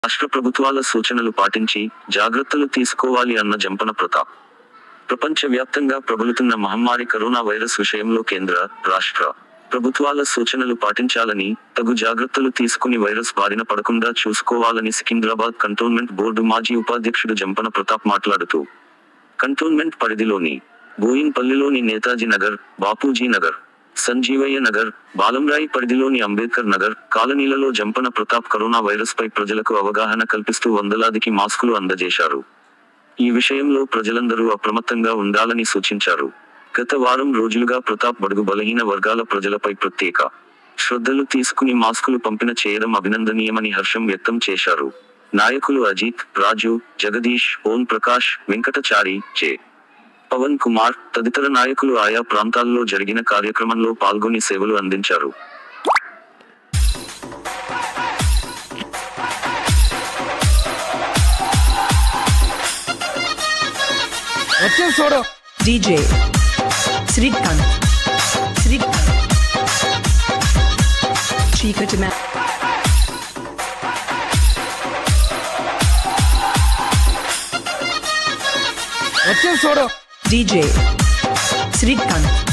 రాష్ట్ర ప్రభుత్వాల సూచనలు పాటించి జాగ్రత్తలు తీసుకోవాలి అన్న జంపన ప్రతాప్ ప్రపంచవ్యాప్తంగా ప్రబలుతున్న మహమ్మారి కరోనా వైరస్ విషయంలో కేంద్ర రాష్ట్ర ప్రభుత్వాల సూచనలు పాటించాలని తగు జాగ్రత్తలు తీసుకుని వైరస్ బారిన పడకుండా చూసుకోవాలని సికింద్రాబాద్ కంటోన్మెంట్ బోర్డు మాజీ ఉపాధ్యక్షుడు జంపన ప్రతాప్ మాట్లాడుతూ కంటోన్మెంట్ పరిధిలోని బోయిన్పల్లిలోని నేతాజీ నగర్ బాపూజీ నగర్ సంజీవయ్య నగర్ బాలంరాయి పరిధిలోని అంబేద్కర్ నగర్ కాలనీలలో జంపన ప్రతాప్ కరోనా వైరస్ పై ప్రజలకు అవగాహన కల్పిస్తూ వందలాదికి మాస్కులు అందజేశారు ఈ విషయంలో ప్రజలందరూ అప్రమత్తంగా ఉండాలని సూచించారు గత వారం రోజులుగా ప్రతాప్ బడుగు బలహీన వర్గాల ప్రజలపై ప్రత్యేక శ్రద్ధలు తీసుకుని మాస్కులు పంపిణ చేయడం అభినందనీయమని హర్షం వ్యక్తం చేశారు నాయకులు అజిత్ రాజు జగదీష్ ఓం ప్రకాష్ వెంకటచారి జె పవన్ కుమార్ తదితర నాయకులు ఆయా ప్రాంతాల్లో జరిగిన కార్యక్రమంలో పాల్గొని సేవలు అందించారు వచ్చే చూడు DJ Srikanth Srikanth చీకటి మ్యా వచ్చే చూడు DJ Srikanth